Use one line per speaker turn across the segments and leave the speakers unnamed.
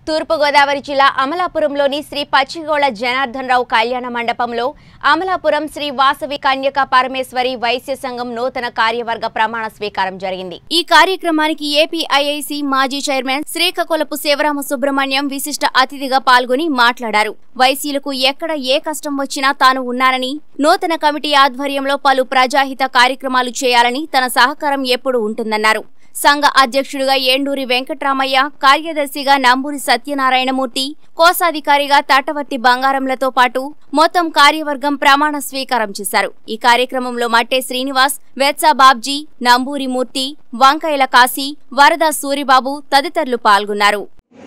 తూర్పుగోదావరి జిల్లా అమలాపురంలోని శ్రీ పచ్చిగోళ జనార్దన్ రావు కళ్యాణ మండపంలో అమలాపురం శ్రీ వాసవి కన్యక పరమేశ్వరి వైశ్య సంఘం నూతన కార్యవర్గ ప్రమాణ స్వీకారం జరిగింది ఈ కార్యక్రమానికి ఏపీఐఐసి మాజీ చైర్మన్ శ్రీకాకుళపు శివరామ సుబ్రహ్మణ్యం విశిష్ట అతిథిగా పాల్గొని మాట్లాడారు వైసీలకు ఎక్కడ ఏ కష్టం వచ్చినా తాను ఉన్నానని నూతన కమిటీ ఆధ్వర్యంలో పలు ప్రజాహిత కార్యక్రమాలు చేయాలని తన సహకారం ఎప్పుడు ఉంటుందన్నారు సంఘ అధ్యక్షుడిగా ఏండూరి వెంకట్రామయ్య కార్యదర్శిగా నంబూరి సత్యనారాయణమూర్తి కోశాధికారిగా తటవర్తి బంగారంలతో పాటు మొత్తం కార్యవర్గం ప్రమాణ స్వీకారం చేశారు ఈ కార్యక్రమంలో మట్టే శ్రీనివాస్ వెత్సా బాబ్జీ నంబూరి మూర్తి వంకాయల కాశీ వరద సూరిబాబు తదితరులు పాల్గొన్నారు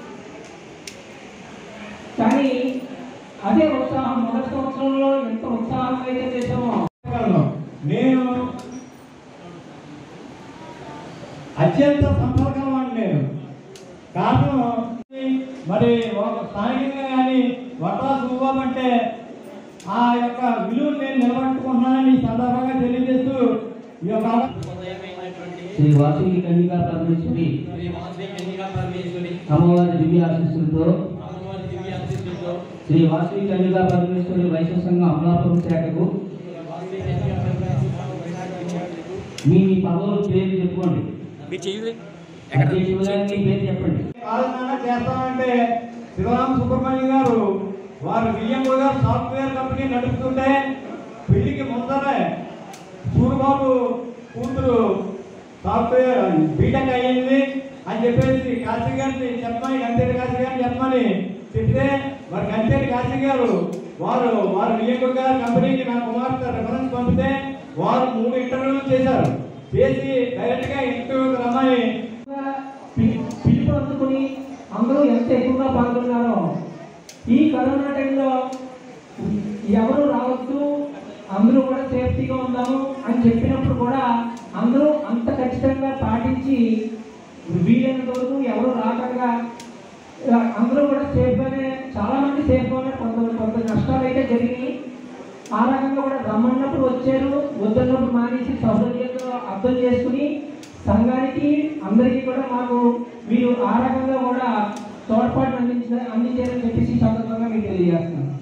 కానీ అదే ఉత్సాహం మొదటి సంవత్సరంలో ఎంత ఉత్సాహంగా అయితే చేసామో
చెప్పగలను. నేను అత్యంత సంపర్కవాడిని నేను కారణం మరి ఒక స్థానికంగా కానీ వడ్రా సుబాబు అంటే ఆ యొక్క విలువను నేను నిలబెట్టుకుంటున్నానని ఈ సందర్భంగా తెలియజేస్తూ ఈ యొక్క
శ్రీ వాసవి కన్యకా పరమేశ్వరి
శ్రీ వాసవి కన్యకా పరమేశ్వరి
అమ్మవారి దివ్య ఆశీస్సులతో
అమ్మవారి దివ్య ఆశీస్సులతో
శ్రీ వాసవి కన్యకా పరమేశ్వరి వైశ్య సంఘం అమలాపురం శాఖకు
వాసవి కన్యకా పరమేశ్వరి
మీ మీ పదవుల పేరు చెప్పుకోండి అధ్యక్షులుగా మీ పేరు చెప్పండి
కాలనాన చేస్తామంటే శివరామ సుబ్రహ్మణ్యం గారు వారు వియ్యంగుడు గారు సాఫ్ట్వేర్ కంపెనీ నడుపుతుంటే పెళ్లికి ముందరే సూరిబాబు కూతురు సాఫ్ట్వేర్ బీటెక్ అయ్యింది అని చెప్పేసి కాశీ గారిని చెప్పమని గంటేటి కాశీ గారిని చెప్పమని చెప్తే మరి గంటేటి కాశీ గారు వారు వారు వియ్యంగుడు గారి కంపెనీకి నా కుమార్తె రెఫరెన్స్ పంపితే వారు మూడు ఇంటర్వ్యూలు చేశారు చేసి డైరెక్ట్గా ఇంటర్వ్యూకి రమ్మని
పి- పిలుపు అందుకుని అందరూ ఎంత ఎక్కువగా పాల్గొన్నారో ఈ కరోనా టైంలో ఎవరు రావద్దు అందరూ కూడా సేఫ్టీగా ఉందాము అని చెప్పినప్పుడు కూడా అందరూ అంత ఖచ్చితంగా పాటించి వీలైనంత వరకు ఎవరు రాకుండా ఆ, అందరూ కూడా సేఫ్గానే చాలా మంది సేఫ్గా ఉన్నారు కొంత కొంత నష్టాలు అయితే జరిగినాయి ఆ రకంగా కూడా రమ్మన్నప్పుడు వచ్చారు వద్దన్నప్పుడు మానేసి సౌకర్యంగా అర్థం చేసుకుని సంఘానికి అందరికీ కూడా మాకు మీరు ఆ రకంగా కూడా తోడ్పాటు అందించ అందించారని చెప్పేసి ఈ సందర్భంగా మీకు తెలియజేస్తున్నాను